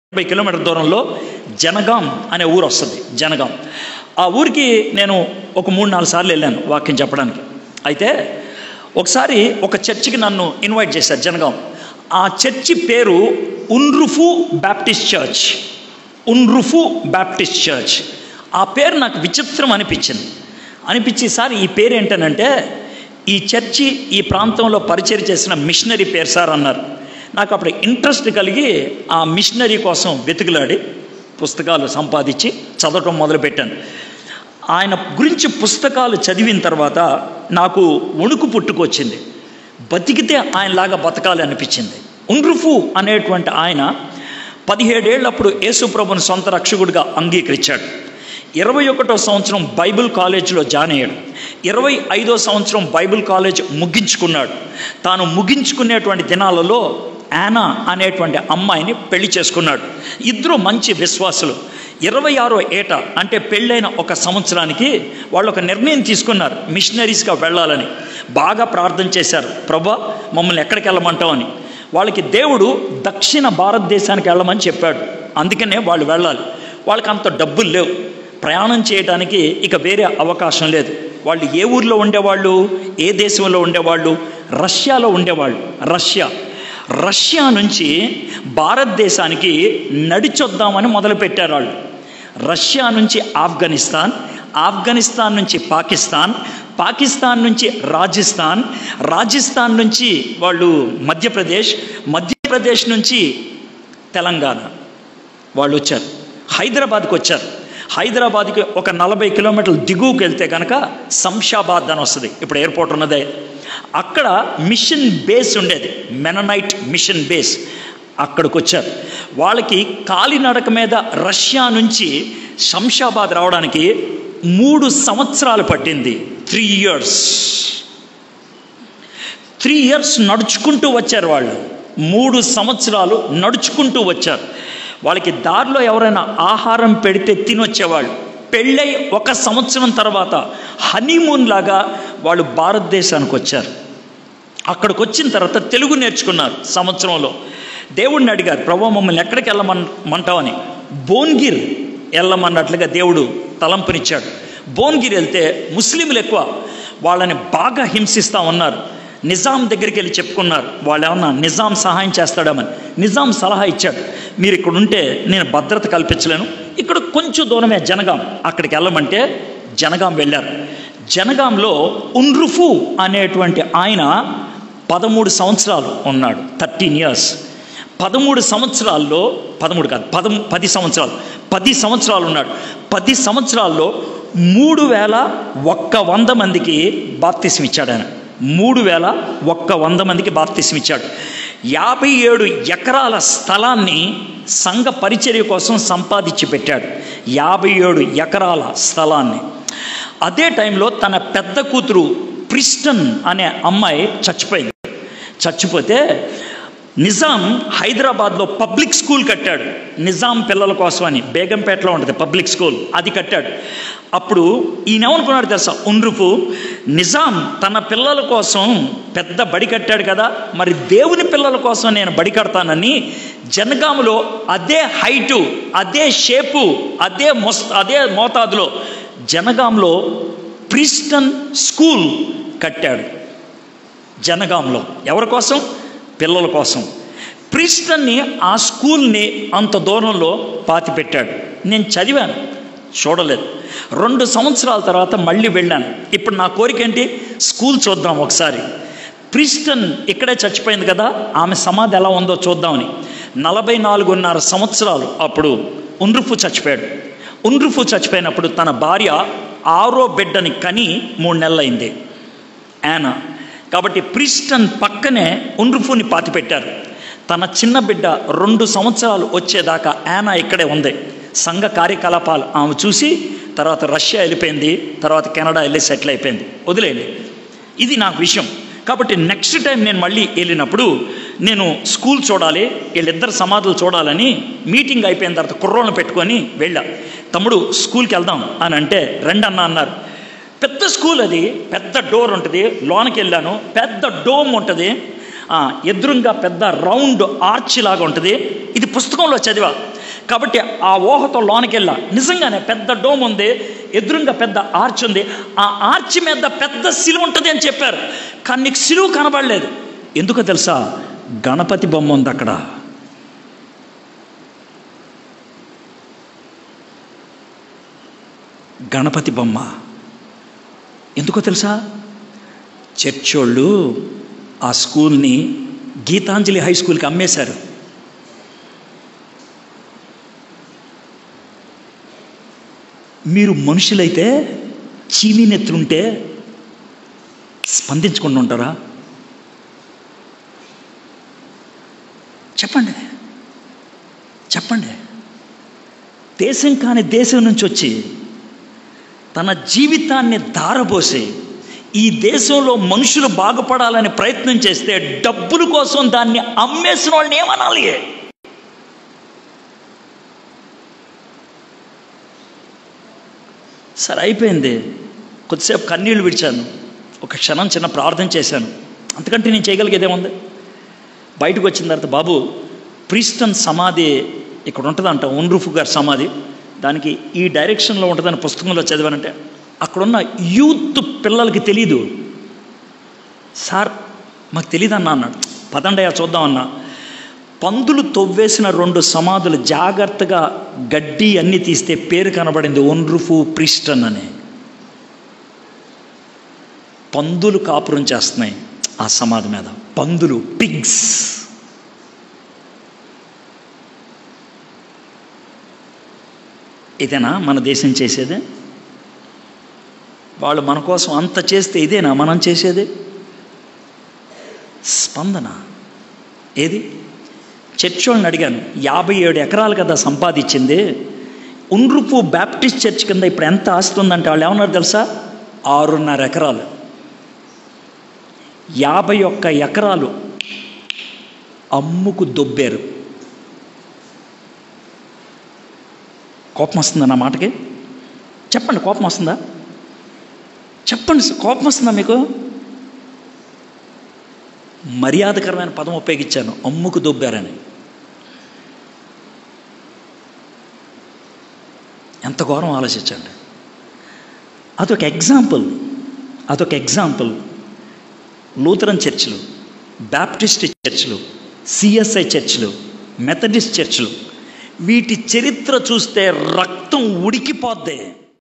ముప్పై కిలోమీటర్ దూరంలో జనగాం అనే ఊరు వస్తుంది జనగాం ఆ ఊరికి నేను ఒక మూడు నాలుగు సార్లు వెళ్ళాను వాక్యం చెప్పడానికి అయితే ఒకసారి ఒక చర్చికి నన్ను ఇన్వైట్ చేశారు జనగాం ఆ చర్చి పేరు ఉన్రుఫు బ్యాప్టిస్ట్ చర్చ్ ఉన్రుఫు బ్యాప్టిస్ట్ చర్చ్ ఆ పేరు నాకు విచిత్రం అనిపించింది అనిపించి సార్ ఈ పేరు ఏంటనంటే ఈ చర్చి ఈ ప్రాంతంలో పరిచయం చేసిన మిషనరీ పేరు సార్ అన్నారు నాకు అప్పుడు ఇంట్రెస్ట్ కలిగి ఆ మిషనరీ కోసం వెతుకులాడి పుస్తకాలు సంపాదించి చదవటం మొదలుపెట్టాను ఆయన గురించి పుస్తకాలు చదివిన తర్వాత నాకు వణుకు పుట్టుకొచ్చింది బతికితే ఆయనలాగా బతకాలి అనిపించింది ఉండ్రుఫు అనేటువంటి ఆయన పదిహేడేళ్ళప్పుడు యేసుప్రభుని సొంత రక్షకుడిగా అంగీకరించాడు ఇరవై ఒకటో సంవత్సరం బైబిల్ కాలేజీలో జాయిన్ అయ్యాడు ఇరవై ఐదో సంవత్సరం బైబిల్ కాలేజ్ ముగించుకున్నాడు తాను ముగించుకునేటువంటి దినాలలో యానా అనేటువంటి అమ్మాయిని పెళ్లి చేసుకున్నాడు ఇద్దరు మంచి విశ్వాసులు ఇరవై ఆరో ఏట అంటే పెళ్ళైన ఒక సంవత్సరానికి వాళ్ళు ఒక నిర్ణయం తీసుకున్నారు మిషనరీస్గా వెళ్ళాలని బాగా ప్రార్థన చేశారు ప్రభా మమ్మల్ని ఎక్కడికి వెళ్ళమంటామని వాళ్ళకి దేవుడు దక్షిణ భారతదేశానికి వెళ్ళమని చెప్పాడు అందుకనే వాళ్ళు వెళ్ళాలి వాళ్ళకి అంత డబ్బులు లేవు ప్రయాణం చేయడానికి ఇక వేరే అవకాశం లేదు వాళ్ళు ఏ ఊర్లో ఉండేవాళ్ళు ఏ దేశంలో ఉండేవాళ్ళు రష్యాలో ఉండేవాళ్ళు రష్యా రష్యా నుంచి భారతదేశానికి నడిచొద్దామని మొదలుపెట్టారు వాళ్ళు రష్యా నుంచి ఆఫ్ఘనిస్తాన్ ఆఫ్ఘనిస్తాన్ నుంచి పాకిస్తాన్ పాకిస్తాన్ నుంచి రాజస్థాన్ రాజస్థాన్ నుంచి వాళ్ళు మధ్యప్రదేశ్ మధ్యప్రదేశ్ నుంచి తెలంగాణ వాళ్ళు వచ్చారు హైదరాబాద్కి వచ్చారు హైదరాబాద్కి ఒక నలభై కిలోమీటర్లు దిగువకి వెళ్తే కనుక శంషాబాద్ అని వస్తుంది ఇప్పుడు ఎయిర్పోర్ట్ ఉన్నదే అక్కడ మిషన్ బేస్ ఉండేది మెననైట్ మిషన్ బేస్ అక్కడికి వచ్చారు వాళ్ళకి కాలినడక మీద రష్యా నుంచి శంషాబాద్ రావడానికి మూడు సంవత్సరాలు పట్టింది త్రీ ఇయర్స్ త్రీ ఇయర్స్ నడుచుకుంటూ వచ్చారు వాళ్ళు మూడు సంవత్సరాలు నడుచుకుంటూ వచ్చారు వాళ్ళకి దారిలో ఎవరైనా ఆహారం పెడితే తినొచ్చేవాళ్ళు పెళ్ళై ఒక సంవత్సరం తర్వాత హనీమూన్ లాగా వాళ్ళు భారతదేశానికి వచ్చారు అక్కడికి వచ్చిన తర్వాత తెలుగు నేర్చుకున్నారు సంవత్సరంలో దేవుడిని అడిగారు ప్రభు మమ్మల్ని ఎక్కడికి వెళ్ళమంటామని భోన్గిర్ వెళ్ళమన్నట్లుగా దేవుడు తలంపునిచ్చాడు భోన్గిర్ వెళ్తే ముస్లింలు ఎక్కువ వాళ్ళని బాగా హింసిస్తూ ఉన్నారు నిజాం దగ్గరికి వెళ్ళి చెప్పుకున్నారు వాళ్ళు ఏమన్నా నిజాం సహాయం చేస్తాడమని నిజాం సలహా ఇచ్చాడు మీరు ఇక్కడ ఉంటే నేను భద్రత కల్పించలేను ఇక్కడ కొంచెం దూరమే జనగాం అక్కడికి వెళ్ళమంటే జనగాం వెళ్ళారు జనగాంలో ఉన్రుఫు అనేటువంటి ఆయన పదమూడు సంవత్సరాలు ఉన్నాడు థర్టీన్ ఇయర్స్ పదమూడు సంవత్సరాల్లో పదమూడు కాదు పదం పది సంవత్సరాలు పది సంవత్సరాలు ఉన్నాడు పది సంవత్సరాల్లో మూడు వేల ఒక్క వంద మందికి బాప్తిసం ఇచ్చాడు ఆయన మూడు వేల ఒక్క వంద మందికి బాప్తిసం ఇచ్చాడు యాభై ఏడు ఎకరాల స్థలాన్ని సంఘ పరిచర్య కోసం సంపాదించి పెట్టాడు యాభై ఏడు ఎకరాల స్థలాన్ని అదే టైంలో తన పెద్ద కూతురు ప్రిస్టన్ అనే అమ్మాయి చచ్చిపోయింది చచ్చిపోతే నిజాం హైదరాబాద్లో పబ్లిక్ స్కూల్ కట్టాడు నిజాం పిల్లల కోసం అని బేగంపేటలో ఉంటుంది పబ్లిక్ స్కూల్ అది కట్టాడు అప్పుడు ఈయన ఏమనుకున్నాడు తెలుసా ఉండ్రుపు నిజాం తన పిల్లల కోసం పెద్ద బడి కట్టాడు కదా మరి దేవుని పిల్లల కోసం నేను బడి కడతానని జనగాములో అదే హైటు అదే షేపు అదే మొస్ అదే మోతాదులో జనగాంలో ప్రిస్టన్ స్కూల్ కట్టాడు జనగాంలో ఎవరి కోసం పిల్లల కోసం ప్రిస్టన్ని ఆ స్కూల్ని అంత దూరంలో పాతి పెట్టాడు నేను చదివాను చూడలేదు రెండు సంవత్సరాల తర్వాత మళ్ళీ వెళ్ళాను ఇప్పుడు నా కోరిక ఏంటి స్కూల్ చూద్దాం ఒకసారి ప్రిస్టన్ ఇక్కడే చచ్చిపోయింది కదా ఆమె సమాధి ఎలా ఉందో చూద్దామని నలభై నాలుగున్నర సంవత్సరాలు అప్పుడు ఉండ్రుఫు చచ్చిపోయాడు ఉండ్రుఫు చచ్చిపోయినప్పుడు తన భార్య ఆరో బిడ్డని కని మూడు నెలలైంది యానా కాబట్టి ప్రిస్టన్ పక్కనే ఉండ్రుఫుని పాతిపెట్టారు తన చిన్న బిడ్డ రెండు సంవత్సరాలు వచ్చేదాకా యానా ఇక్కడే ఉంది సంఘ కార్యకలాపాలు ఆమె చూసి తర్వాత రష్యా వెళ్ళిపోయింది తర్వాత కెనడా వెళ్ళి సెటిల్ అయిపోయింది వదిలేయండి ఇది నాకు విషయం కాబట్టి నెక్స్ట్ టైం నేను మళ్ళీ వెళ్ళినప్పుడు నేను స్కూల్ చూడాలి వీళ్ళిద్దరు సమాధులు చూడాలని మీటింగ్ అయిపోయిన తర్వాత కుర్రోళ్ళని పెట్టుకొని వెళ్ళా తమ్ముడు స్కూల్కి వెళ్దాం అని అంటే రెండన్న అన్నారు పెద్ద స్కూల్ అది పెద్ద డోర్ ఉంటుంది లోనకి వెళ్ళాను పెద్ద డోమ్ ఉంటుంది ఆ, ఎదురుగా పెద్ద రౌండ్ ఆర్చ్ లాగా ఉంటుంది ఇది పుస్తకంలో చదివా కాబట్టి ఆ ఊహతో లోనికి వెళ్ళా నిజంగానే పెద్ద డోమ్ ఉంది ఎదురుగా పెద్ద ఆర్చ్ ఉంది ఆ ఆర్చ్ మీద పెద్ద సిలువ ఉంటుంది అని చెప్పారు కానీ నీకు సిలువ కనబడలేదు ఎందుకో తెలుసా గణపతి బొమ్మ ఉంది అక్కడ గణపతి బొమ్మ ఎందుకో తెలుసా చర్చోళ్ళు ఆ స్కూల్ని గీతాంజలి హై స్కూల్కి అమ్మేశారు మీరు మనుషులైతే చీమీ నెత్తుంటే స్పందించకుండా ఉంటారా చెప్పండి చెప్పండి దేశం కాని దేశం నుంచి వచ్చి తన జీవితాన్ని దారబోసి ఈ దేశంలో మనుషులు బాగుపడాలని ప్రయత్నం చేస్తే డబ్బుల కోసం దాన్ని అమ్మేసిన వాళ్ళని ఏమనాలి సరే అయిపోయింది కొద్దిసేపు కన్నీళ్లు విడిచాను ఒక క్షణం చిన్న ప్రార్థన చేశాను అంతకంటే నేను చేయగలిగేదేముంది బయటకు వచ్చిన తర్వాత బాబు ప్రీస్టన్ సమాధి ఇక్కడ ఉంటుందంట ఉన్రూఫ్ గారి సమాధి దానికి ఈ డైరెక్షన్లో ఉంటుందని పుస్తకంలో చదివానంటే అక్కడున్న యూత్ పిల్లలకి తెలీదు సార్ మాకు తెలియదు అన్న అన్నాడు పదండయ్యా చూద్దామన్నా పందులు తవ్వేసిన రెండు సమాధులు జాగ్రత్తగా గడ్డి అన్నీ తీస్తే పేరు కనబడింది ఒన్రుఫు ప్రిస్టన్ అని పందులు కాపురం చేస్తున్నాయి ఆ సమాధి మీద పందులు పిగ్స్ ఇదేనా మన దేశం చేసేదే వాళ్ళు మన కోసం అంత చేస్తే ఇదేనా మనం చేసేది స్పందన ఏది చర్చ్ వాళ్ళని అడిగాను యాభై ఏడు ఎకరాలు కదా సంపాదించింది ఉండ్రుపు బ్యాప్టిస్ట్ చర్చ్ కింద ఇప్పుడు ఎంత ఆస్తి ఉందంటే వాళ్ళు ఏమన్నారు తెలుసా ఆరున్నర ఎకరాలు యాభై ఒక్క ఎకరాలు అమ్ముకు దొబ్బారు కోపం వస్తుందా నా మాటకి చెప్పండి కోపం వస్తుందా చెప్పండి సార్, కోపం వస్తుందా మీకు మర్యాదకరమైన పదం ఉపయోగించాను అమ్ముకు దొబ్బారని ఎంత ఘోరం ఆలోచించండి అదొక ఎగ్జాంపుల్ అదొక ఎగ్జాంపుల్ లూథరన్ చర్చిలు బ్యాప్టిస్ట్ చర్చిలు సిఎస్ఐ చర్చిలు మెథడిస్ట్ చర్చిలు వీటి చరిత్ర చూస్తే రక్తం ఉడికిపోద్ది